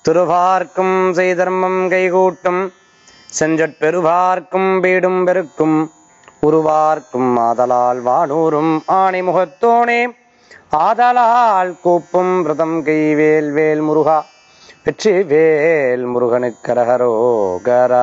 திருவார்க்கும் செய்தர்மம் கைகூட்டும் செஞ்சற் பெருவார்க்கும் வீடும் பெருக்கும் உருவார்க்கும் ஆதலால் வானூரும் ஆணை முகத்தோனே ஆதலால் கூப்பும் விரதம் கைவேல் வேல் முருகா வெற்றி வேல் முருகனுக்கரகரோகரா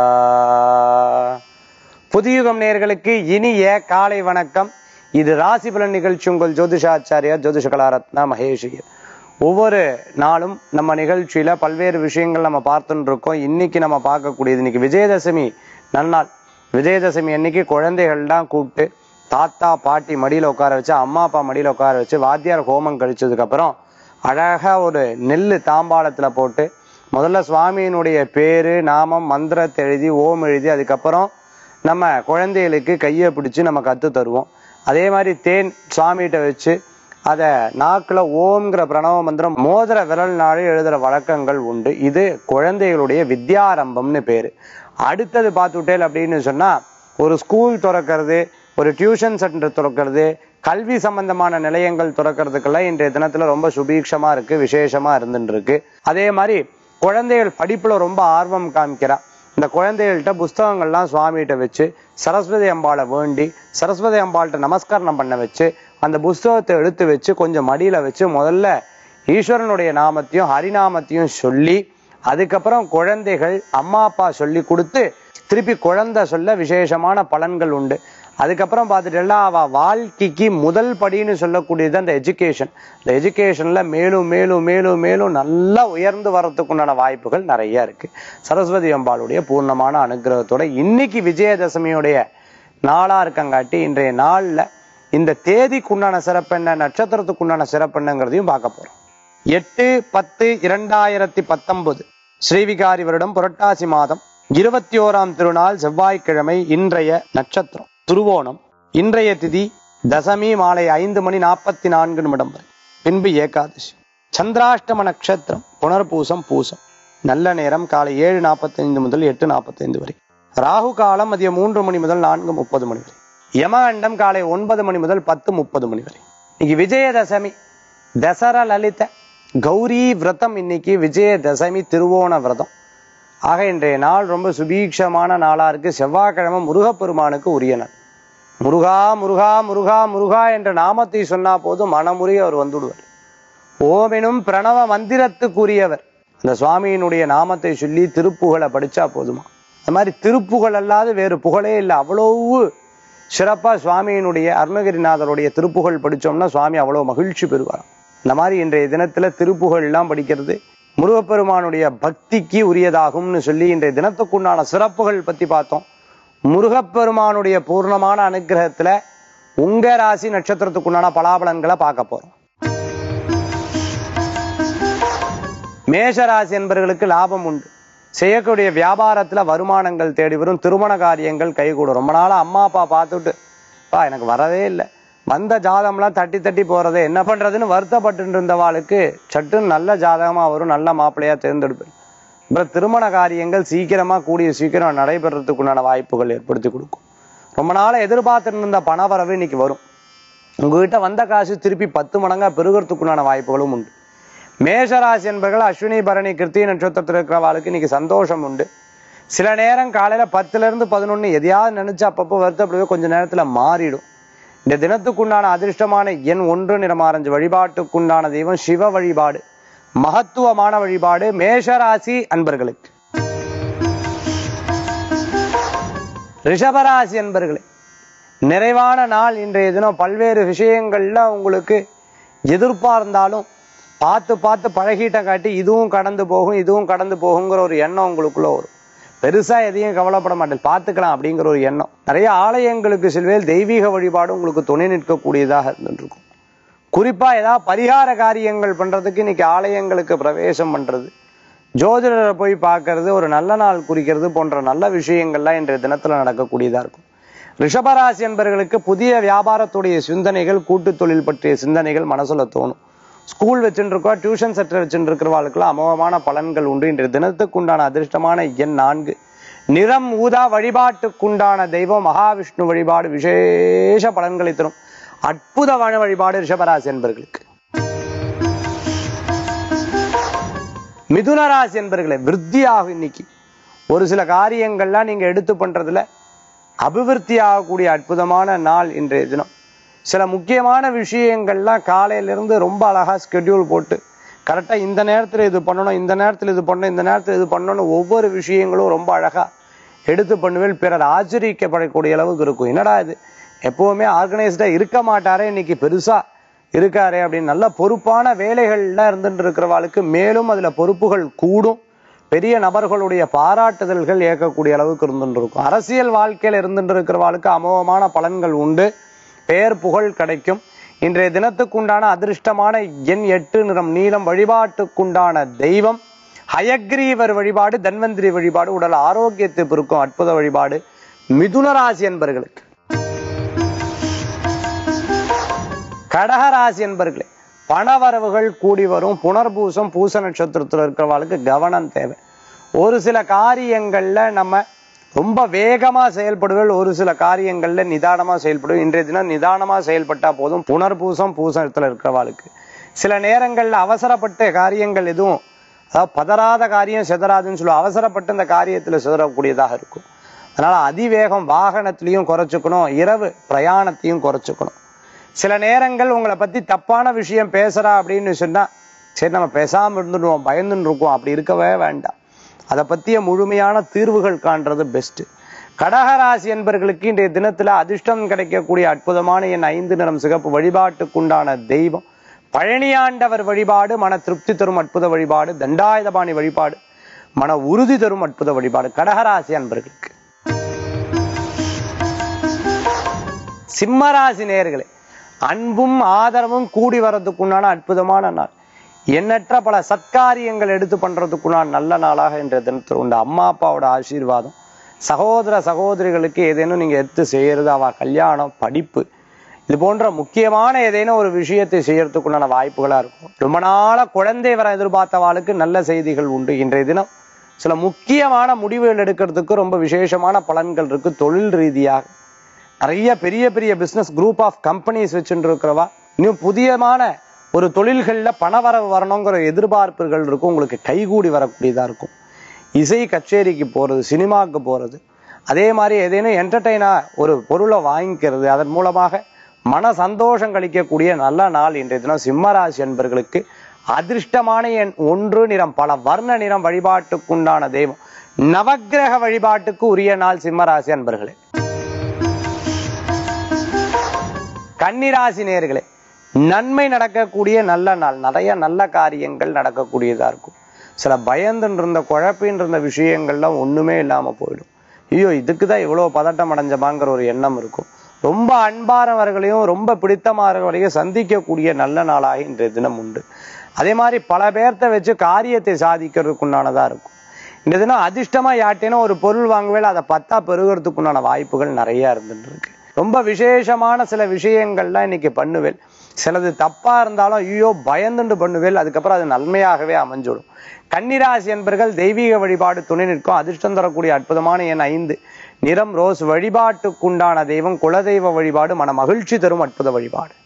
புதியுகம் நேயர்களுக்கு இனிய காலை வணக்கம் இது ராசி பலன் நிகழ்ச்சி உங்கள் ஜோதிஷாச்சாரியா ஜோதிஷ கலாரத்னா மகேஷியர் ஒவ்வொரு நாளும் நம்ம நிகழ்ச்சியில பல்வேறு விஷயங்கள் நம்ம பார்த்துட்டு இருக்கோம் இன்னைக்கு நம்ம பார்க்கக்கூடியது இன்னைக்கு விஜயதசமி நன்னாள் விஜயதசமி அன்னைக்கு குழந்தைகள்லாம் கூப்பிட்டு தாத்தா பாட்டி மடியில உட்கார வச்சு அம்மா அப்பா மடியில உட்கார வச்சு வாத்தியார் ஹோமம் கழிச்சதுக்கு அப்புறம் அழகா ஒரு நெல்லு தாம்பாளத்துல போட்டு முதல்ல சுவாமியினுடைய பேரு நாமம் மந்திரத்தை எழுதி ஓம் எழுதி அதுக்கப்புறம் நம்ம குழந்தைகளுக்கு கையை பிடிச்சு நம்ம கத்து தருவோம் அதே மாதிரி தேன் சுவாமிகிட்ட வச்சு அதை நாக்குல ஓம்ங்கிற பிரணவ மந்திரம் மோதிர விரல் நாளே எழுதுற வழக்கங்கள் உண்டு இது குழந்தைகளுடைய வித்யாரம்பம்னு பேரு அடுத்தது பார்த்துட்டேல் அப்படின்னு சொன்னா ஒரு ஸ்கூல் திறக்கிறது ஒரு டியூஷன் சென்டர் திறக்கிறது கல்வி சம்பந்தமான நிலையங்கள் திறக்கிறதுக்கெல்லாம் இன்றைய தினத்துல ரொம்ப சுபீட்சமா இருக்கு விசேஷமா இருந்துட்டு இருக்கு அதே மாதிரி குழந்தைகள் படிப்புல ரொம்ப ஆர்வம் காமிக்கிறா இந்த குழந்தைகள்கிட்ட புஸ்தகங்கள்லாம் சுவாமிகிட்ட வச்சு சரஸ்வதி அம்பாளை வேண்டி சரஸ்வதி அம்பாள்கிட்ட நமஸ்காரம் பண்ண வச்சு அந்த புஸ்தகத்தை எடுத்து வச்சு கொஞ்சம் மடியில வச்சு முதல்ல ஈஸ்வரனுடைய நாமத்தையும் ஹரிநாமத்தையும் சொல்லி அதுக்கப்புறம் குழந்தைகள் அம்மா அப்பா சொல்லி கொடுத்து திருப்பி குழந்தை சொல்ல விசேஷமான பலன்கள் உண்டு அதுக்கப்புறம் பார்த்துட்டேன்னா அவ வாழ்க்கைக்கு முதல் படின்னு சொல்லக்கூடியது அந்த எஜுகேஷன் இந்த எஜுகேஷன்ல மேலும் மேலும் மேலும் மேலும் நல்லா உயர்ந்து வர்றதுக்குண்டான வாய்ப்புகள் நிறைய இருக்கு சரஸ்வதி அம்பாளுடைய பூர்ணமான அனுகிரகத்தோட இன்னைக்கு விஜயதசமியுடைய நாளா இருக்கங்காட்டி இன்றைய நாள்ல இந்த தேதிக்குண்டான சிறப்பென்ன நட்சத்திரத்துக்குண்டான சிறப்பென்னங்கிறதையும் பார்க்க போறோம் எட்டு பத்து இரண்டாயிரத்தி பத்தொன்பது ஸ்ரீவிகாரி வருடம் புரட்டாசி மாதம் இருபத்தி ஓராம் திருநாள் செவ்வாய்க்கிழமை இன்றைய நட்சத்திரம் திருவோணம் இன்றைய திதி தசமி மாலை ஐந்து மணி நாற்பத்தி நான்கு நிமிடம் வரை பின்பு ஏகாதசி சந்திராஷ்டம நட்சத்திரம் புனர்பூசம் பூசம் நல்ல நேரம் காலை ஏழு நாற்பத்தைந்து முதல் எட்டு நாற்பத்தைந்து வரை ராகு காலம் மதியம் மூன்று மணி முதல் நான்கு முப்பது மணி வரை யமகண்டம் காலை ஒன்பது மணி முதல் பத்து முப்பது மணி வரை இன்னைக்கு விஜயதசமி தசர லலித கௌரி விரதம் இன்னைக்கு விஜயதசமி திருவோண விரதம் ஆக இன்றைய நாள் ரொம்ப சுபீட்சமான நாளா இருக்கு செவ்வாய்க்கிழமை முருகப்பெருமானுக்கு உரிய நாள் முருகா முருகா முருகா முருகா என்ற நாமத்தை சொன்னா போதும் மனமுறை அவர் வந்துடுவார் ஓமெனும் பிரணவ மந்திரத்துக்குரியவர் அந்த சுவாமியினுடைய நாமத்தை சொல்லி திருப்புகழை படிச்சா போதுமா அந்த மாதிரி திருப்புகழ் அல்லாது வேறு புகழே இல்லை அவ்வளவு சிறப்பா சுவாமியினுடைய அருணகிரிநாதருடைய திருப்புகழ் படிச்சோம்னா சுவாமி அவ்வளவு மகிழ்ச்சி பெறுவார் இந்த மாதிரி இன்றைய தினத்துல திருப்புகழ் எல்லாம் படிக்கிறது முருகப்பெருமானுடைய பக்திக்கு உரியதாகும்னு சொல்லி இன்றைய தினத்துக்குண்டான சிறப்புகள் பத்தி பார்த்தோம் முருகப்பெருமானுடைய பூர்ணமான அனுகிரகத்துல உங்க ராசி நட்சத்திரத்துக்குண்டான பலாபலன்களை பார்க்க போறோம் மேஷ ராசி என்பவர்களுக்கு லாபம் உண்டு செய்யக்கூடிய வியாபாரத்துல வருமானங்கள் தேடி வரும் திருமண காரியங்கள் கைகூடும் ரொம்ப நாளா அம்மா அப்பா பார்த்துட்டு பா எனக்கு வரவே இல்லை வந்த ஜாதகம்லாம் தட்டி தட்டி போறது என்ன பண்றதுன்னு வருத்தப்பட்டு இருந்தவாளுக்கு சட்டுன்னு நல்ல ஜாதகமா வரும் நல்ல மாப்பிள்ளையா தேர்ந்தெடுப்பேன் அப்புறம் திருமண காரியங்கள் சீக்கிரமா கூடிய சீக்கிரம் நடைபெறத்துக்குண்டான வாய்ப்புகள் ஏற்படுத்தி கொடுக்கும் ரொம்ப நாளா எதிர்பார்த்துட்டு இருந்த பணவரவு இன்னைக்கு வரும் உங்ககிட்ட வந்த காசு திருப்பி பத்து மடங்கா பெருகிறதுக்குண்டான வாய்ப்புகளும் உண்டு மேஷராசி என்பர்கள் அஸ்வினி பரணி கிருத்திகை நட்சத்திரத்தில் இருக்கிறவாளுக்கு இன்னைக்கு சந்தோஷம் உண்டு சில நேரம் காலையில பத்துல இருந்து பதினொன்னு எதையாவது நினைச்சு அப்பப்போ வருத்தப்படுவே கொஞ்ச நேரத்துல மாறிடும் இந்த தினத்துக்குண்டான அதிர்ஷ்டமான எண் ஒன்று நிறமாரஞ்சு வழிபாட்டுக்குண்டான தெய்வம் சிவ வழிபாடு மகத்துவமான வழிபாடு மேஷராசி அன்பர்களுக்கு ரிஷபராசி அன்பர்களே நிறைவான நாள் இன்றைய தினம் பல்வேறு விஷயங்கள்ல உங்களுக்கு எதிர்பார்ந்தாலும் பார்த்து பார்த்து பழகிட்ட காட்டி இதுவும் கடந்து போகும் இதுவும் கடந்து போகுங்கிற ஒரு எண்ணம் உங்களுக்குள்ள வரும் பெருசா எதையும் கவலைப்பட மாட்டேன் பார்த்துக்கலாம் அப்படிங்கிற ஒரு எண்ணம் நிறைய ஆலயங்களுக்கு செல்வேல் தெய்வீக வழிபாடு உங்களுக்கு துணை நிற்கக்கூடியதாக இருந்துருக்கும் குறிப்பா ஏதாவது பரிகார காரியங்கள் பண்றதுக்கு இன்னைக்கு ஆலயங்களுக்கு பிரவேசம் பண்றது ஜோதிடரை போய் பார்க்கறது ஒரு நல்ல நாள் குறிக்கிறது போன்ற நல்ல விஷயங்கள்லாம் இன்றைய தினத்துல நடக்கக்கூடியதா இருக்கும் ரிஷபராசி என்பவர்களுக்கு புதிய வியாபாரத்துடைய சிந்தனைகள் கூட்டு தொழில் பற்றிய சிந்தனைகள் மனசுல தோணும் ஸ்கூல் வச்சுட்டு இருக்கோம் டியூஷன் சென்டர் வச்சுட்டு இருக்கிறவாளுக்கெல்லாம் அமோகமான பலன்கள் உண்டு இன்றைய தினத்துக்கு உண்டான அதிர்ஷ்டமான எண் நான்கு நிறம் ஊதா வழிபாட்டுக்குண்டான தெய்வம் மகாவிஷ்ணு வழிபாடு விசேஷ பலன்களை தரும் அற்புதமான வழிபாடு ரிஷபராசி என்பர்களுக்கு மிதுன ராசி என்பர்களே விருத்தி ஆகும் இன்னைக்கு ஒரு சில காரியங்கள்லாம் நீங்க எடுத்து பண்றதுல அபிவிருத்தி ஆகக்கூடிய அற்புதமான நாள் இன்றைய தினம் சில முக்கியமான விஷயங்கள்லாம் காலையிலிருந்து ரொம்ப அழகா ஸ்கெட்யூல் போட்டு கரெக்டா இந்த நேரத்துல இது பண்ணணும் இந்த நேரத்துல இது பண்ணணும் இந்த நேரத்துல இது பண்ணணும்னு ஒவ்வொரு விஷயங்களும் ரொம்ப அழகா எடுத்து பண்ணுவேன் பிறர் ஆச்சரிக்கப்படக்கூடிய அளவுக்கு இருக்கும் என்னடா இது எப்பவுமே ஆர்கனைஸ்டா இருக்க மாட்டாரே இன்னைக்கு பெருசா இருக்காரே அப்படின்னு நல்ல பொறுப்பான வேலைகள்ல இருந்துட்டு இருக்கிறவாளுக்கு மேலும் அதுல பொறுப்புகள் கூடும் பெரிய நபர்களுடைய பாராட்டுதல்கள் ஏற்கக்கூடிய அளவுக்கு இருந்துட்டு இருக்கும் அரசியல் வாழ்க்கையில இருந்துட்டு இருக்கிறவாளுக்கு அமோகமான பலன்கள் உண்டு பெயர் புகழ் கிடைக்கும் இன்றைய தினத்துக்குண்டான அதிர்ஷ்டமான எண் எட்டு நிறம் நீளம் வழிபாட்டுக்குண்டான தெய்வம் ஹயக்ரீவர் வழிபாடு தன்வந்திரி வழிபாடு உடல் ஆரோக்கியத்தை பெருக்கும் அற்புத வழிபாடு மிதுன ராசி என்பர்களுக்கு கடகராசி என்பர்களே பணவரவுகள் கூடி வரும் புனர்பூசம் பூச நட்சத்திரத்துல இருக்கிறவங்களுக்கு கவனம் தேவை ஒரு சில காரியங்கள்ல நம்ம ரொம்ப வேகமா செயல்படுவல் ஒரு சில காரியங்கள்ல நிதானமா செயல்படுவோம் இன்றைய தினம் நிதானமா செயல்பட்டா போதும் புனர்பூசம் பூசணத்துல இருக்கிறவாளுக்கு சில நேரங்கள்ல அவசரப்பட்ட காரியங்கள் எதுவும் அதாவது பதறாத காரியம் சிதறாதுன்னு சொல்லுவோம் அவசரப்பட்டு இந்த காரியத்துல சிதறக்கூடியதாக இருக்கும் அதனால அதிவேகம் வாகனத்திலையும் குறைச்சுக்கணும் இரவு பிரயாணத்தையும் குறைச்சுக்கணும் சில நேரங்கள் உங்களை பத்தி தப்பான விஷயம் பேசுறா அப்படின்னு சொன்னா சரி நம்ம பேசாம இருந்துடுவோம் பயந்துன்னு இருக்கோம் அப்படி இருக்கவே வேண்டாம் அதை பத்திய முழுமையான தீர்வுகள் காண்றது பெஸ்ட் கடகராசி என்பர்களுக்கு இன்றைய தினத்துல அதிர்ஷ்டம் கிடைக்கக்கூடிய அற்புதமான என் ஐந்து நிறம் சிகப்பு வழிபாட்டுக்குண்டான தெய்வம் பழனியாண்டவர் வழிபாடு மன திருப்தி தரும் அற்புத வழிபாடு தண்டாயுதபாணி வழிபாடு மன உறுதி தரும் அற்புத வழிபாடு கடகராசி அன்பர்களுக்கு சிம்மராசி நேயர்களே அன்பும் ஆதரவும் கூடி வர்றதுக்குண்டான அற்புதமான நாள் எண்ணற்ற பல சத்காரியங்கள் எடுத்து பண்றதுக்குண்டான நல்ல நாளாக இன்றைய தினத்தில் உண்டு அம்மா அப்பாவோட ஆசீர்வாதம் சகோதர சகோதரிகளுக்கு ஏதேனும் நீங்க எடுத்து செய்யறது அவ கல்யாணம் படிப்பு இது போன்ற முக்கியமான ஏதேனும் ஒரு விஷயத்தை செய்யறதுக்குண்டான வாய்ப்புகளா இருக்கும் ரொம்ப நாளா குழந்தை வர எதிர்பார்த்தவாளுக்கு நல்ல செய்திகள் உண்டு இன்றைய தினம் சில முக்கியமான முடிவுகள் எடுக்கிறதுக்கு ரொம்ப விசேஷமான பலன்கள் இருக்கு தொழில் ரீதியாக நிறைய பெரிய பெரிய பிசினஸ் குரூப் ஆஃப் கம்பெனிஸ் வச்சுட்டு இருக்கிறவா இன்னும் புதியமான ஒரு தொழில்கள்ல பணவரவு வரணுங்கிற எதிர்பார்ப்புகள் இருக்கும் உங்களுக்கு கைகூடி வரக்கூடியதா இருக்கும் இசை கச்சேரிக்கு போறது சினிமாவுக்கு போறது அதே மாதிரி ஏதேனும் என்டர்டெயினா ஒரு பொருளை வாங்கிக்கிறது அதன் மூலமாக மன சந்தோஷம் கழிக்கக்கூடிய நல்ல நாள் இன்றைய தினம் சிம்மராசி என்பர்களுக்கு அதிர்ஷ்டமான எண் ஒன்று நிறம் பல வர்ண நிறம் வழிபாட்டுக்குண்டான தெய்வம் நவக்கிரக வழிபாட்டுக்கு உரிய நாள் சிம்மராசி அன்பர்களே கன்னிராசி நேர்களே நன்மை நடக்கக்கூடிய நல்ல நாள் நிறைய நல்ல காரியங்கள் நடக்கக்கூடியதா இருக்கும் சில பயந்துன்னு இருந்த குழப்பின்னு இருந்த விஷயங்கள்லாம் ஒண்ணுமே இல்லாம போயிடும் ஐயோ இதுக்கு தான் இவ்வளவு பதட்டம் அடைஞ்சமாங்கிற ஒரு எண்ணம் இருக்கும் ரொம்ப அன்பானவர்களையும் ரொம்ப பிடித்தமானவர்களையும் சந்திக்கக்கூடிய நல்ல நாளாக இன்றைய தினம் உண்டு அதே மாதிரி பல பேர்த்த வச்சு காரியத்தை சாதிக்கிறதுக்குண்டானதா இருக்கும் இந்த தினம் அதிர்ஷ்டமா யார்ட்டேனும் ஒரு பொருள் வாங்கவே அதை பத்தா பெருகிறதுக்குண்டான வாய்ப்புகள் நிறைய இருந்துட்டு இருக்கு ரொம்ப விசேஷமான சில விஷயங்கள்லாம் இன்னைக்கு பண்ணுவேன் சிலது தப்பா இருந்தாலும் ஐயோ பயந்துண்டு பண்ணுவேல் அதுக்கப்புறம் அது நன்மையாகவே அமைஞ்சிடும் கன்னிராசி என்பர்கள் தெய்வீக வழிபாடு துணை நிற்கும் அதிர்ஷ்டம் தரக்கூடிய அற்புதமான எண் ஐந்து நிறம் ரோஸ் வழிபாட்டுக்குண்டான தெய்வம் குலதெய்வ வழிபாடு மன மகிழ்ச்சி தரும் அற்புத வழிபாடு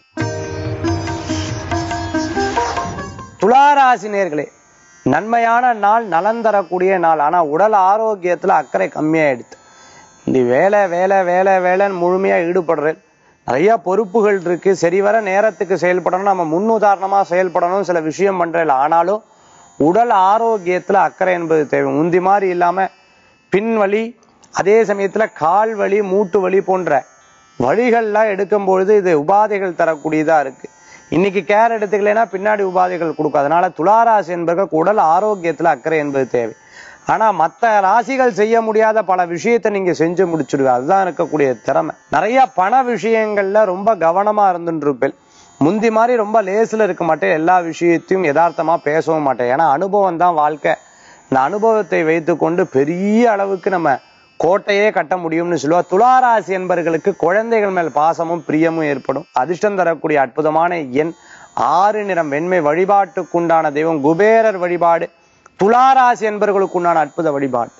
துளாராசி நேர்களே நன்மையான நாள் நலன் தரக்கூடிய நாள் ஆனா உடல் ஆரோக்கியத்துல அக்கறை கம்மியாயிடுது இந்த வேலை வேலை வேலை வேலைன்னு முழுமையா ஈடுபடுறேன் நிறைய பொறுப்புகள் இருக்கு சரிவர நேரத்துக்கு செயல்படணும் நம்ம முன்னுதாரணமா செயல்படணும் சில விஷயம் பண்றேன் ஆனாலும் உடல் ஆரோக்கியத்துல அக்கறை என்பது தேவை முந்தி மாதிரி இல்லாம பின் வலி அதே சமயத்துல கால் வலி மூட்டு வலி போன்ற வழிகள்லாம் எடுக்கும் பொழுது இது உபாதைகள் தரக்கூடியதா இருக்கு இன்னைக்கு கேர் எடுத்துக்கலைன்னா பின்னாடி உபாதைகள் கொடுக்கும் அதனால துளாராசி என்பவர்கள் உடல் ஆரோக்கியத்துல அக்கறை என்பது தேவை ஆனா மத்த ராசிகள் செய்ய முடியாத பல விஷயத்தை நீங்க செஞ்சு முடிச்சிடுவீங்க அதுதான் இருக்கக்கூடிய திறமை நிறைய பண விஷயங்கள்ல ரொம்ப கவனமா இருந்துட்டு இருப்பேன் முந்தி மாதிரி ரொம்ப லேசுல இருக்க மாட்டேன் எல்லா விஷயத்தையும் யதார்த்தமா பேசவும் மாட்டேன் ஏன்னா அனுபவம் தான் வாழ்க்கை இந்த அனுபவத்தை வைத்துக்கொண்டு பெரிய அளவுக்கு நம்ம கோட்டையே கட்ட முடியும்னு சொல்லுவா துளாராசி என்பர்களுக்கு குழந்தைகள் மேல் பாசமும் பிரியமும் ஏற்படும் அதிர்ஷ்டம் தரக்கூடிய அற்புதமான எண் ஆறு நிறம் வெண்மை வழிபாட்டுக்குண்டான தெய்வம் குபேரர் வழிபாடு துளாராசி என்பவர்களுக்கு உண்டான அற்புத வழிபாடு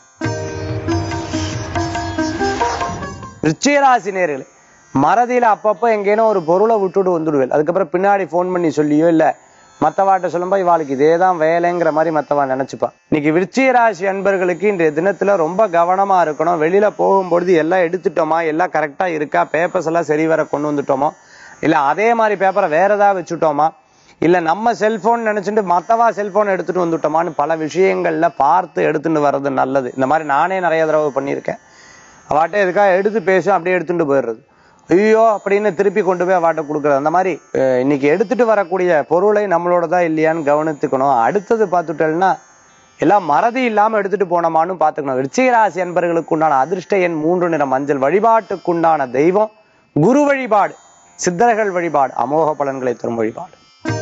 ரிச்சிகராசி நேர்களே மறதியில அப்பப்போ எங்கேனோ ஒரு பொருளை விட்டுட்டு வந்துடுவேன் அதுக்கப்புறம் பின்னாடி ஃபோன் பண்ணி சொல்லியோ இல்ல மத்தவாட்ட சொல்லும்போது இவாளுக்கு இதே தான் வேலைங்கிற மாதிரி மத்தவா நினைச்சுப்பா இன்னைக்கு விருச்சிக ராசி அன்பர்களுக்கு இன்றைய தினத்துல ரொம்ப கவனமா இருக்கணும் வெளியில போகும்பொழுது எல்லாம் எடுத்துட்டோமா எல்லாம் கரெக்டா இருக்கா பேப்பர்ஸ் எல்லாம் சரி வர கொண்டு வந்துட்டோமோ இல்ல அதே மாதிரி பேப்பரை வேற ஏதாவது வச்சுட்டோமா இல்ல நம்ம செல்போன் நினைச்சிட்டு மத்தவா செல்போன் எடுத்துட்டு வந்துட்டோமான்னு பல விஷயங்கள்ல பார்த்து எடுத்துட்டு வர்றது நல்லது இந்த மாதிரி நானே நிறைய தடவை பண்ணியிருக்கேன் அவாட்ட எதுக்காக எடுத்து பேசும் அப்படியே எடுத்துட்டு போயிடுறது ஐயோ அப்படின்னு திருப்பி கொண்டு போய் அவாட்ட கொடுக்குறது அந்த மாதிரி அஹ், இன்னைக்கு எடுத்துட்டு வரக்கூடிய பொருளை நம்மளோட தான் இல்லையான்னு கவனித்துக்கணும் அடுத்தது பார்த்துட்டேன்னா எல்லாம் மறதி இல்லாம எடுத்துட்டு போனோமான்னு பார்த்துக்கணும் விருச்சிக ராசி என்பர்களுக்கு உண்டான அதிர்ஷ்ட எண் மூன்று நிற மஞ்சள் வழிபாட்டுக்குண்டான தெய்வம் குரு வழிபாடு சித்தர்கள் வழிபாடு அமோக பலன்களை தரும் வழிபாடு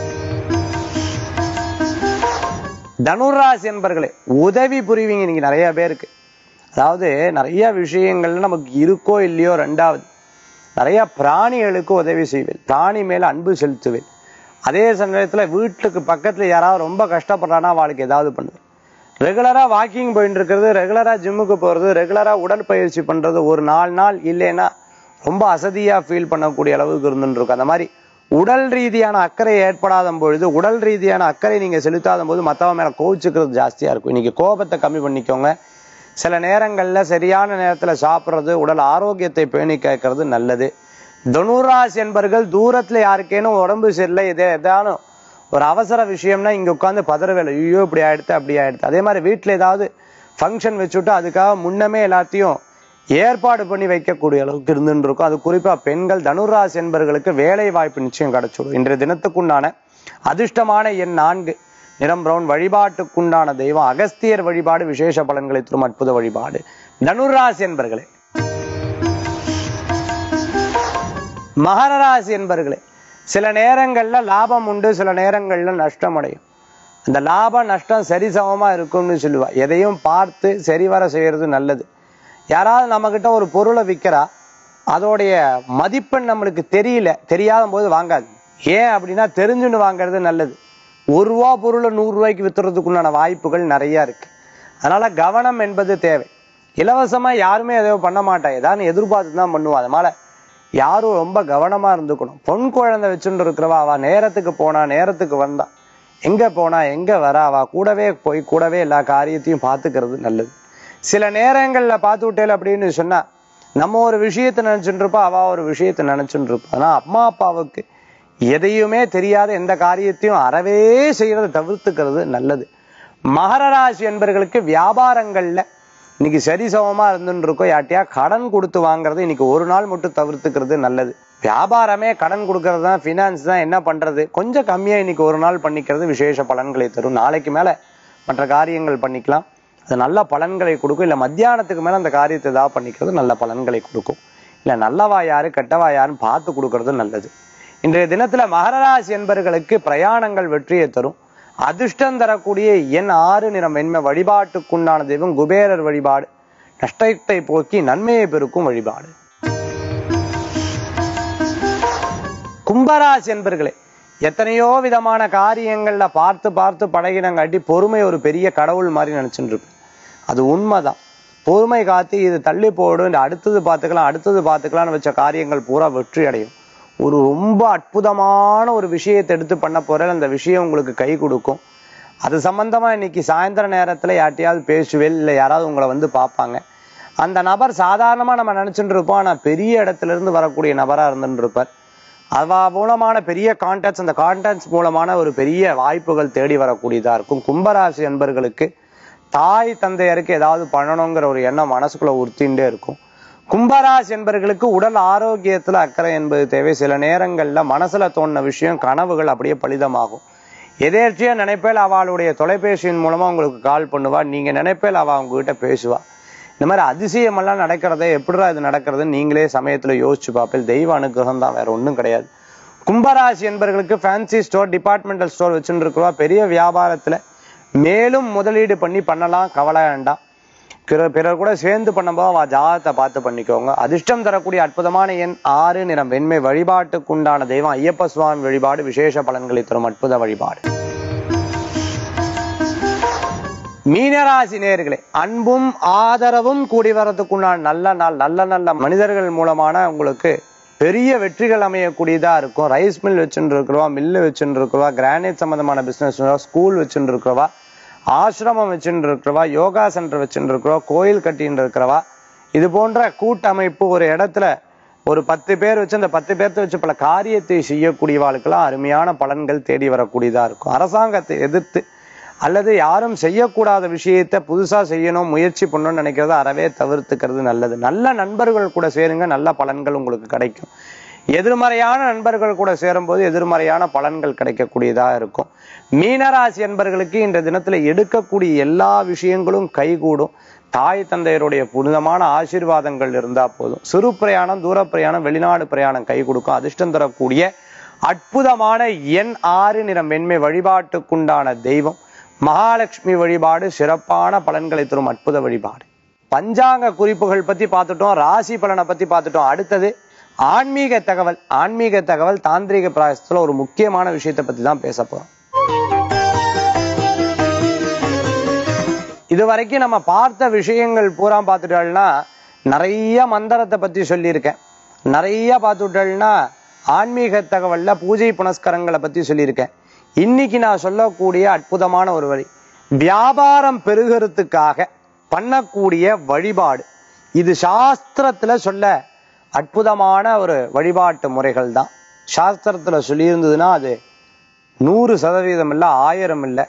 தனுராசி என்பர்களே உதவி புரிவீங்க நீங்க நிறைய பேருக்கு அதாவது நிறைய விஷயங்கள்ல நமக்கு இருக்கோ இல்லையோ ரெண்டாவது நிறைய பிராணிகளுக்கு உதவி செய்வேன் பிராணி மேல அன்பு செலுத்துவேன் அதே சமயத்துல வீட்டுக்கு பக்கத்துல யாராவது ரொம்ப கஷ்டப்படுறானா அவளுக்கு ஏதாவது பண்ணுவேன் ரெகுலரா வாக்கிங் போயிட்டு இருக்கிறது ரெகுலரா ஜிம்முக்கு போறது ரெகுலரா உடற்பயிற்சி பண்றது ஒரு நாலு நாள் இல்லைன்னா ரொம்ப அசதியா ஃபீல் பண்ணக்கூடிய அளவுக்கு இருந்துட்டு இருக்கும் அந்த மாதிரி உடல் ரீதியான அக்கறை ஏற்படாத பொழுது உடல் ரீதியான அக்கறை நீங்க செலுத்தாத போது மத்தவன் மேல கோவிச்சுக்கிறது ஜாஸ்தியா இருக்கும் இன்னைக்கு கோபத்தை கம்மி பண்ணிக்கோங்க சில நேரங்கள்ல சரியான நேரத்துல சாப்பிடுறது உடல் ஆரோக்கியத்தை பேணி கேட்கறது நல்லது தனுராசி என்பர்கள் தூரத்துல யாருக்கேனும் உடம்பு சரியில்லை எதே ஏதானும் ஒரு அவசர விஷயம்னா இங்க உட்காந்து பதற வேலை ஐயோ இப்படி ஆயிடுத்து அப்படி ஆயிடுத்து அதே மாதிரி வீட்டுல ஏதாவது ஃபங்க்ஷன் வச்சுட்டு அதுக்காக முன்னமே எல்லாத்தையும் ஏற்பாடு பண்ணி வைக்கக்கூடிய அளவுக்கு இருந்துட்டு இருக்கும் அது குறிப்பா பெண்கள் தனுராசி என்பர்களுக்கு வேலை வாய்ப்பு நிச்சயம் கிடைச்சிடும் இன்றைய தினத்துக்குண்டான அதிர்ஷ்டமான எண் நான்கு நிறம் பிரவுன் வழிபாட்டுக்குண்டான தெய்வம் அகஸ்தியர் வழிபாடு விசேஷ பலன்களை தரும் அற்புத வழிபாடு தனுராசி என்பர்களே மகர ராசி என்பர்களே சில நேரங்கள்ல லாபம் உண்டு சில நேரங்கள்ல நஷ்டம் அடையும் அந்த லாப நஷ்டம் சரிசமமா இருக்கும்னு சொல்லுவா எதையும் பார்த்து சரிவர செய்யறது நல்லது யாராவது நம்ம கிட்ட ஒரு பொருளை விற்கிறா அதோடைய மதிப்பெண் நம்மளுக்கு தெரியல தெரியாத போது வாங்காது ஏன் அப்படின்னா தெரிஞ்சுன்னு வாங்குறது நல்லது ஒரு ரூபா பொருளை நூறு ரூபாய்க்கு வித்துறதுக்குண்டான வாய்ப்புகள் நிறைய இருக்கு அதனால கவனம் என்பது தேவை இலவசமா யாருமே எதையோ பண்ண மாட்டா ஏதாவது எதிர்பார்த்து தான் பண்ணுவா அதனால யாரும் ரொம்ப கவனமா இருந்துக்கணும் பொன் குழந்தை வச்சுட்டு இருக்கிறவா அவ நேரத்துக்கு போனா நேரத்துக்கு வந்தா எங்க போனா எங்க வரா அவ கூடவே போய் கூடவே எல்லா காரியத்தையும் பார்த்துக்கிறது நல்லது சில நேரங்கள்ல பார்த்து விட்டேல் அப்படின்னு சொன்னா நம்ம ஒரு விஷயத்தை நினைச்சுட்டு இருப்பா அவ ஒரு விஷயத்தை நினைச்சுட்டு இருப்பா ஆனா அம்மா அப்பாவுக்கு எதையுமே தெரியாத எந்த காரியத்தையும் அறவே செய்யறதை தவிர்த்துக்கிறது நல்லது மகர ராசி என்பர்களுக்கு வியாபாரங்கள்ல இன்னைக்கு சரிசமமா இருந்துட்டு இருக்கோம் யார்ட்டையா கடன் கொடுத்து வாங்குறது இன்னைக்கு ஒரு நாள் மட்டும் தவிர்த்துக்கிறது நல்லது வியாபாரமே கடன் கொடுக்கறது தான் ஃபினான்ஸ் தான் என்ன பண்றது கொஞ்சம் கம்மியா இன்னைக்கு ஒரு நாள் பண்ணிக்கிறது விசேஷ பலன்களை தரும் நாளைக்கு மேல மற்ற காரியங்கள் பண்ணிக்கலாம் அது நல்ல பலன்களை கொடுக்கும் இல்ல மத்தியானத்துக்கு மேல அந்த காரியத்தை ஏதாவது பண்ணிக்கிறது நல்ல பலன்களை கொடுக்கும் இல்ல நல்லவா யாரு கெட்டவா யாருன்னு பார்த்து கொடுக்கறது நல்லது இன்றைய தினத்துல மகர ராசி என்பர்களுக்கு பிரயாணங்கள் வெற்றியை தரும் அதிர்ஷ்டம் தரக்கூடிய எண் ஆறு நிறம் வெண்மை வழிபாட்டுக்குண்டான தெய்வம் குபேரர் வழிபாடு நஷ்டத்தை போக்கி நன்மையை பெருக்கும் வழிபாடு கும்பராசி என்பர்களே எத்தனையோ விதமான காரியங்கள்ல பார்த்து பார்த்து பழகினங்காட்டி பொறுமை ஒரு பெரிய கடவுள் மாதிரி நினைச்சுட்டு இருப்பேன் அது உண்மைதான் பொறுமை காத்து இது தள்ளி போடும் இந்த அடுத்தது பார்த்துக்கலாம் அடுத்தது பார்த்துக்கலாம்னு வச்ச காரியங்கள் பூரா வெற்றி அடையும் ஒரு ரொம்ப அற்புதமான ஒரு விஷயத்தை எடுத்து பண்ண போற அந்த விஷயம் உங்களுக்கு கை கொடுக்கும் அது சம்பந்தமா இன்னைக்கு சாயந்தர நேரத்துல யார்ட்டையாவது பேசுவேல் இல்லை யாராவது உங்களை வந்து பார்ப்பாங்க அந்த நபர் சாதாரணமா நம்ம நினைச்சுட்டு இருப்போம் ஆனா பெரிய இடத்துல இருந்து வரக்கூடிய நபரா இருந்துட்டு இருப்பார் அவ மூலமான பெரிய கான்டாக்ட்ஸ் அந்த கான்டாக்ட்ஸ் மூலமான ஒரு பெரிய வாய்ப்புகள் தேடி வரக்கூடியதா இருக்கும் கும்பராசி என்பர்களுக்கு தாய் தந்தையருக்கு ஏதாவது பண்ணணுங்கிற ஒரு எண்ணம் மனசுக்குள்ள உறுத்திண்டே இருக்கும் கும்பராசி என்பர்களுக்கு உடல் ஆரோக்கியத்துல அக்கறை என்பது தேவை சில நேரங்கள்ல மனசுல தோணுன விஷயம் கனவுகள் அப்படியே பலிதமாகும் எதேர்ச்சியா நினைப்பேல் அவளுடைய தொலைபேசியின் மூலமா உங்களுக்கு கால் பண்ணுவா நீங்க நினைப்பேல் அவ உங்ககிட்ட பேசுவா இந்த மாதிரி அதிசயமெல்லாம் நடக்கிறதே எப்படிடா இது நடக்கிறதுன்னு நீங்களே சமயத்துல யோசிச்சு பார்ப்பேன் தெய்வ அனுகிரகம் தான் வேற ஒண்ணும் கிடையாது கும்பராசி என்பவர்களுக்கு ஃபேன்சி ஸ்டோர் டிபார்ட்மெண்டல் ஸ்டோர் வச்சுட்டு இருக்கிறவா பெரிய வியாபாரத்துல மேலும் முதலீடு பண்ணி பண்ணலாம் கவலை வேண்டாம் பிறர் பிறர் கூட சேர்ந்து பண்ணும்போது அவ ஜாதகத்தை பார்த்து பண்ணிக்கோங்க அதிர்ஷ்டம் தரக்கூடிய அற்புதமான எண் ஆறு நிறம் வெண்மை வழிபாட்டுக்குண்டான தெய்வம் ஐயப்ப சுவாமி வழிபாடு விசேஷ பலன்களை தரும் அற்புத வழிபாடு மீனராசி நேர்களே அன்பும் ஆதரவும் கூடி வரதுக்குண்டான நல்ல நாள் நல்ல நல்ல மனிதர்கள் மூலமான உங்களுக்கு பெரிய வெற்றிகள் அமையக்கூடியதா இருக்கும் ரைஸ் மில் வச்சுட்டு இருக்கிறவா மில்லு வச்சுட்டு இருக்கிறவா கிரானைட் சம்பந்தமான பிசினஸ் ஸ்கூல் வச்சுட்டு இருக்கிறவா ஆசிரமம் வச்சுட்டு இருக்கிறவா யோகா சென்டர் வச்சுட்டு இருக்கிறவா கோயில் கட்டின்னு இருக்கிறவா இது போன்ற கூட்டமைப்பு ஒரு இடத்துல ஒரு பத்து பேர் வச்சு அந்த பத்து பேர்த்த வச்சு பல காரியத்தை செய்யக்கூடியவாளுக்கெல்லாம் அருமையான பலன்கள் தேடி வரக்கூடியதா இருக்கும் அரசாங்கத்தை எதிர்த்து அல்லது யாரும் செய்யக்கூடாத விஷயத்த புதுசா செய்யணும் முயற்சி பண்ணணும்னு நினைக்கிறத அறவே தவிர்த்துக்கிறது நல்லது நல்ல நண்பர்கள் கூட சேருங்க நல்ல பலன்கள் உங்களுக்கு கிடைக்கும் எதிர்மறையான நண்பர்கள் கூட சேரும்போது எதிர்மறையான பலன்கள் கிடைக்கக்கூடியதா இருக்கும் மீனராசி என்பர்களுக்கு இந்த தினத்துல எடுக்கக்கூடிய எல்லா விஷயங்களும் கைகூடும் தாய் தந்தையருடைய புனிதமான ஆசீர்வாதங்கள் இருந்தா போதும் சிறு பிரயாணம் தூர பிரயாணம் வெளிநாடு பிரயாணம் கை கொடுக்கும் அதிர்ஷ்டம் தரக்கூடிய அற்புதமான எண் ஆறு நிறம் வெண்மை வழிபாட்டுக்குண்டான தெய்வம் மகாலட்சுமி வழிபாடு சிறப்பான பலன்களை தரும் அற்புத வழிபாடு பஞ்சாங்க குறிப்புகள் பத்தி பார்த்துட்டோம் ராசி பலனை பத்தி பார்த்துட்டோம் அடுத்தது ஆன்மீக தகவல் ஆன்மீக தகவல் தாந்திரிக பிராயசத்துல ஒரு முக்கியமான விஷயத்தை பத்தி தான் பேச போறோம் இது வரைக்கும் நம்ம பார்த்த விஷயங்கள் பூரா பார்த்துட்டோம்னா நிறைய மந்திரத்தை பத்தி சொல்லியிருக்கேன் நிறைய பார்த்துட்டோம்னா ஆன்மீக தகவல்ல பூஜை புனஸ்கரங்களை பத்தி சொல்லியிருக்கேன் இன்னைக்கு நான் சொல்லக்கூடிய அற்புதமான ஒரு வழி வியாபாரம் பெருகிறதுக்காக பண்ணக்கூடிய வழிபாடு இது சாஸ்திரத்துல சொல்ல அற்புதமான ஒரு வழிபாட்டு முறைகள் தான் சாஸ்திரத்துல சொல்லியிருந்ததுன்னா அது நூறு சதவீதம் இல்லை ஆயிரம் இல்லை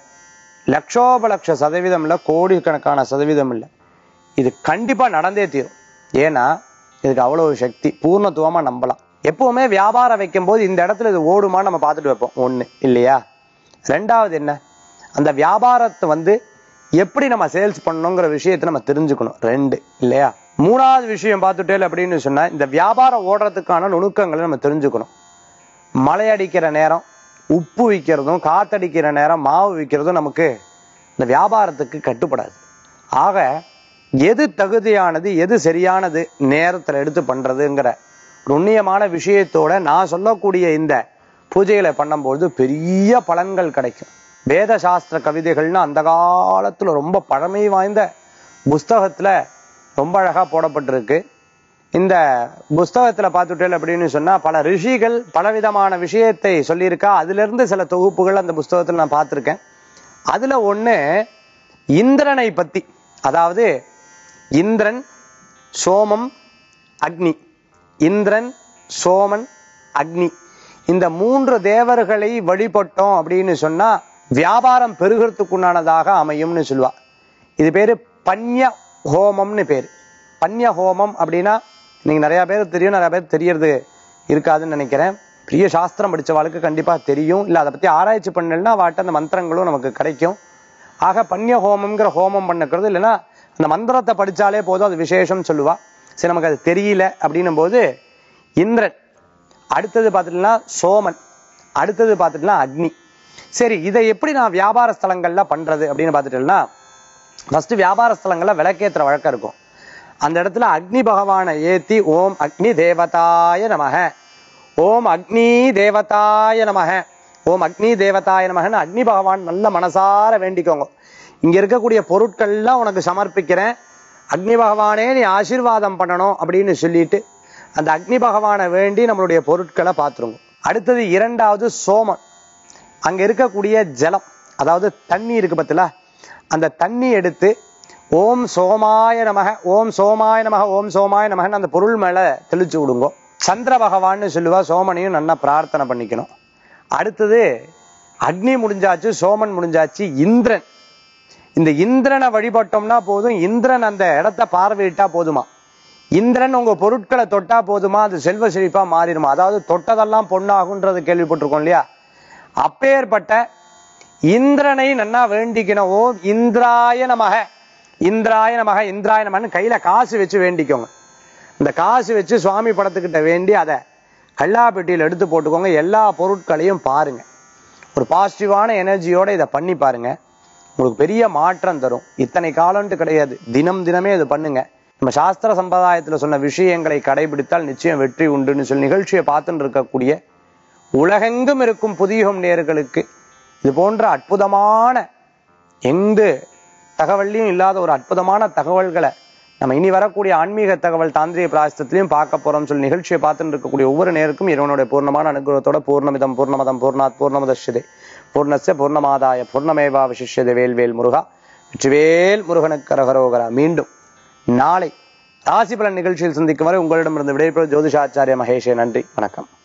லட்சோபலட்ச சதவீதம் இல்லை கோடிக்கணக்கான சதவீதம் இல்லை இது கண்டிப்பா நடந்தே தீரும் ஏன்னா இதுக்கு அவ்வளவு சக்தி பூர்ணத்துவமா நம்பலாம் எப்பவுமே வியாபாரம் வைக்கும்போது இந்த இடத்துல இது ஓடுமான்னு நம்ம பார்த்துட்டு வைப்போம் ஒண்ணு இல்லையா ரெண்டாவது என்ன அந்த வியாபாரத்தை வந்து எப்படி நம்ம சேல்ஸ் பண்ணணுங்கிற விஷயத்தை நம்ம தெரிஞ்சுக்கணும் ரெண்டு இல்லையா மூணாவது விஷயம் பார்த்துட்டே அப்படின்னு சொன்னா இந்த வியாபாரம் ஓடுறதுக்கான நுணுக்கங்களை நம்ம தெரிஞ்சுக்கணும் மழை அடிக்கிற நேரம் உப்பு விற்கிறதும் காத்தடிக்கிற நேரம் மாவு விற்கிறதும் நமக்கு இந்த வியாபாரத்துக்கு கட்டுப்படாது ஆக எது தகுதியானது எது சரியானது நேரத்துல எடுத்து பண்றதுங்கிற நுண்ணியமான விஷயத்தோட நான் சொல்லக்கூடிய இந்த பூஜைகளை பண்ணும்போது பெரிய பலன்கள் கிடைக்கும் வேத சாஸ்திர கவிதைகள்னு அந்த காலத்துல ரொம்ப பழமை வாய்ந்த புஸ்தகத்துல ரொம்ப அழகா போடப்பட்டிருக்கு இந்த புஸ்தகத்துல பார்த்துட்டேன் அப்படின்னு சொன்னா பல ரிஷிகள் பலவிதமான விஷயத்தை சொல்லியிருக்கா அதுல இருந்து சில தொகுப்புகள் அந்த புஸ்தகத்துல நான் பார்த்திருக்கேன் அதுல ஒண்ணு இந்திரனை பத்தி அதாவது இந்திரன் சோமம் அக்னி இந்திரன் சோமன் அக்னி இந்த மூன்று தேவர்களை வழிபட்டோம் அப்படின்னு சொன்னா வியாபாரம் பெருகிறதுக்குண்டானதாக அமையும்னு சொல்லுவா இது பேரு பன்ய ஹோமம்னு பேரு பன்ய ஹோமம் அப்படின்னா நீங்க நிறைய பேர் தெரியும் நிறைய பேர் தெரியறது இருக்காதுன்னு நினைக்கிறேன் பெரிய சாஸ்திரம் படிச்சவாளுக்கு கண்டிப்பா தெரியும் இல்ல அதை பத்தி ஆராய்ச்சி பண்ணலன்னா வாட்ட அந்த மந்திரங்களும் நமக்கு கிடைக்கும் ஆக பன்ய ஹோமம்ங்கிற ஹோமம் பண்ணுக்கிறது இல்லைன்னா அந்த மந்திரத்தை படிச்சாலே போதும் அது விசேஷம் சொல்லுவா சரி நமக்கு அது தெரியல அப்படின்னும் போது இந்திரன் அடுத்தது பார்த்துட்டுனா சோமன் அடுத்தது பார்த்துட்டுனா அக்னி சரி இதை எப்படி நான் வியாபார ஸ்தலங்கள்ல பண்றது அப்படின்னு பார்த்துட்டோம்னா ஃபர்ஸ்ட் வியாபார ஸ்தலங்கள்ல விளக்கேத்துற வழக்கம் இருக்கும் அந்த இடத்துல அக்னி பகவானை ஏத்தி ஓம் அக்னி தேவதாய நமக ஓம் அக்னி தேவதாய நமக ஓம் அக்னி தேவதாய நமகன்னு அக்னி பகவான் நல்ல மனசார வேண்டிக்கோங்க இங்க இருக்கக்கூடிய பொருட்கள்லாம் உனக்கு சமர்ப்பிக்கிறேன் அக்னி பகவானே நீ ஆசீர்வாதம் பண்ணணும் அப்படின்னு சொல்லிட்டு அந்த அக்னி பகவானை வேண்டி நம்மளுடைய பொருட்களை பார்த்துருங்க அடுத்தது இரண்டாவது சோமன் அங்க இருக்கக்கூடிய ஜலம் அதாவது தண்ணி இருக்கு பத்தில அந்த தண்ணி எடுத்து ஓம் சோமாய நமக ஓம் சோமாய நமக ஓம் சோமாய நமகன்னு அந்த பொருள் மேல தெளிச்சு விடுங்க சந்திர பகவான்னு சொல்லுவா சோமனையும் நல்லா பிரார்த்தனை பண்ணிக்கணும் அடுத்தது அக்னி முடிஞ்சாச்சு சோமன் முடிஞ்சாச்சு இந்திரன் இந்த இந்திரனை வழிபட்டோம்னா போதும் இந்திரன் அந்த இடத்த பார்வையிட்டா போதுமா இந்திரன் உங்க பொருட்களை தொட்டா போதுமா அது செல்வ செழிப்பா மாறிடுமா அதாவது தொட்டதெல்லாம் பொண்ணாகுன்றது கேள்விப்பட்டிருக்கோம் இல்லையா அப்பேற்பட்ட இந்திரனை நன்னா வேண்டிக்கணும் ஓம் இந்திராய நமக இந்திராய நமக இந்திராய நமகன்னு கையில காசு வச்சு வேண்டிக்கோங்க இந்த காசு வச்சு சுவாமி படத்துக்கிட்ட வேண்டி அதை கல்லாப்பெட்டியில் எடுத்து போட்டுக்கோங்க எல்லா பொருட்களையும் பாருங்க ஒரு பாசிட்டிவான எனர்ஜியோட இதை பண்ணி பாருங்க உங்களுக்கு பெரிய மாற்றம் தரும் இத்தனை காலம்ட்டு கிடையாது தினம் தினமே இது பண்ணுங்க நம்ம சாஸ்திர சம்பிரதாயத்துல சொன்ன விஷயங்களை கடைபிடித்தால் நிச்சயம் வெற்றி உண்டுன்னு சொல்லி நிகழ்ச்சியை பார்த்துட்டு இருக்கக்கூடிய உலகெங்கும் இருக்கும் புதியுகம் நேர்களுக்கு இது போன்ற அற்புதமான எந்த தகவல்லையும் இல்லாத ஒரு அற்புதமான தகவல்களை நம்ம இனி வரக்கூடிய ஆன்மீக தகவல் தாந்திரிய பிராயசத்திலையும் பார்க்க போறோம் சொல்லி நிகழ்ச்சியை பார்த்துட்டு இருக்கக்கூடிய ஒவ்வொரு நேருக்கும் இறைவனுடைய பூர்ணமான அனுகிரகத்தோட பூர்ணமிதம் பூர்ணமதம் பூர்ணாத் பூர்ணமதஸ்யதே பூர்ணஸ்ய பூர்ணமாதாய பூர்ணமேவா விசிஷ்யதே வேல்வேல் முருகா வெற்றிவேல் முருகனுக்கு கரகரோகரா மீண்டும் நாளை ராசி பலன் நிகழ்ச்சியில் சந்திக்கும் வரை உங்களிடமிருந்து விடைபெறும் ஜோதிஷாச்சாரிய மகேஷே நன்றி வணக்கம்